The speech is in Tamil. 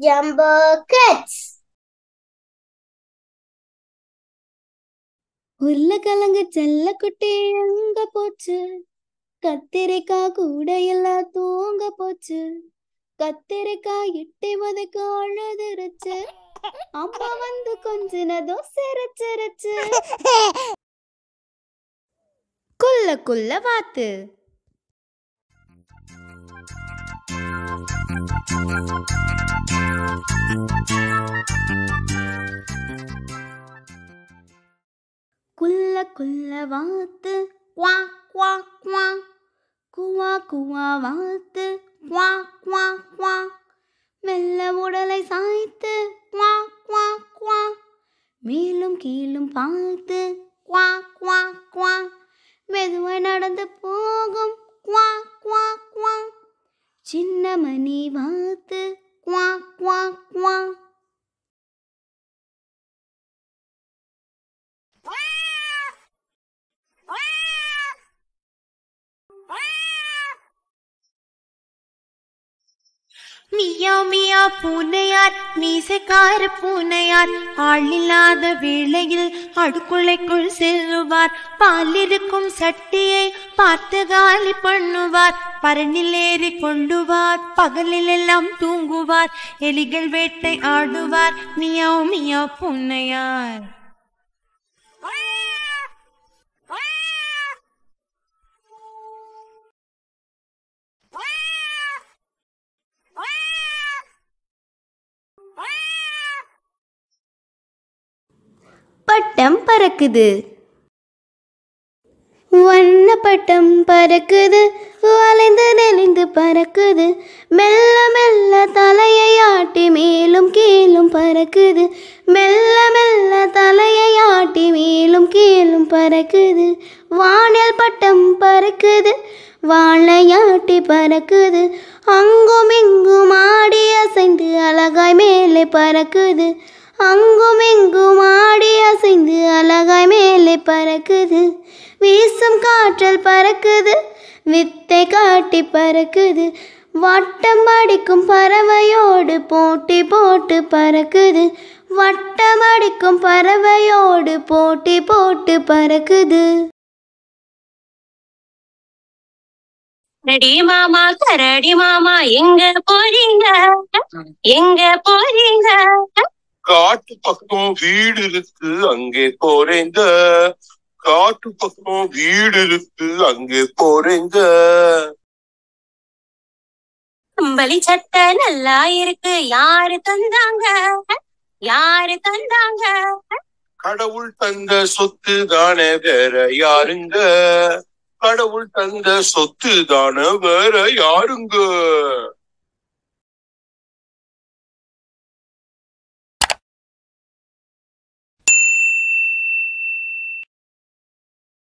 Jumbo Kids. உருளைக்கிழங்கு செல்ல குட்டி எங்க போச்சு கத்திரிக்காய் கூட எல்லாம் தூங்க போச்சு கத்திரிக்காய் இட்டி வதக்க அழுதுருச்சு அம்மா வந்து கொஞ்சினதும் சிரிச்சிருச்சு குள்ள குள்ள வாத்து குள்ள குள்ள வாத்து குவா குவா குவா குவா குவா வாத்து குவா குவா குவா மெல்ல உடலை சாய்த்து குவா குவா குவா மேலும் கீழும் பார்த்து குவா குவா குவா மெதுவாய் நடந்து போகும் குவா குவா குவா சின்ன மணி வாத்து குவா குவா குவா மியா மியா பூனையார் மீசைக்கார பூனையார் ஆள் இல்லாத வேளையில் அடுக்குள்ளைக்குள் செல்லுவார் பாலிருக்கும் சட்டியை பார்த்து காலி பண்ணுவார் பரணில் ஏறி கொண்டுவார் பகலில் எல்லாம் தூங்குவார் எலிகள் வேட்டை ஆடுவார் மியாவ் மியா பூனையார் பட்டம் பறக்குது வண்ண பட்டம் பறக்குது வளைந்து நெளிந்து பறக்குது மெல்ல மெல்ல தலையை ஆட்டி மேலும் கீழும் பறக்குது மெல்ல மெல்ல தலையை ஆட்டி மேலும் கீழும் பறக்குது வானில் பட்டம் பறக்குது வாழையாட்டி பறக்குது அங்கும் இங்கும் ஆடி அசைந்து அழகாய் மேலே பறக்குது அங்கும் இங்கும் ஆடி அசைந்து அழகாய் மேலே பறக்குது வீசும் காற்றல் பறக்குது வித்தை காட்டி பறக்குது வட்டம் அடிக்கும் பறவையோடு போட்டி போட்டு பறக்குது வட்டம் அடிக்கும் பறவையோடு போட்டி போட்டு பறக்குது கரடி மாமா கரடி மாமா எங்க போறீங்க எங்க போறீங்க காட்டு பக்கம் வீடு இருக்கு அங்கே போறேங்க காட்டு பக்கம் வீடு இருக்கு அங்கே போறேங்க கம்பளி சட்டை நல்லா இருக்கு யாரு தந்தாங்க யாரு தந்தாங்க கடவுள் தந்த சொத்து தானே வேற யாருங்க கடவுள் தந்த சொத்து தானே வேற யாருங்க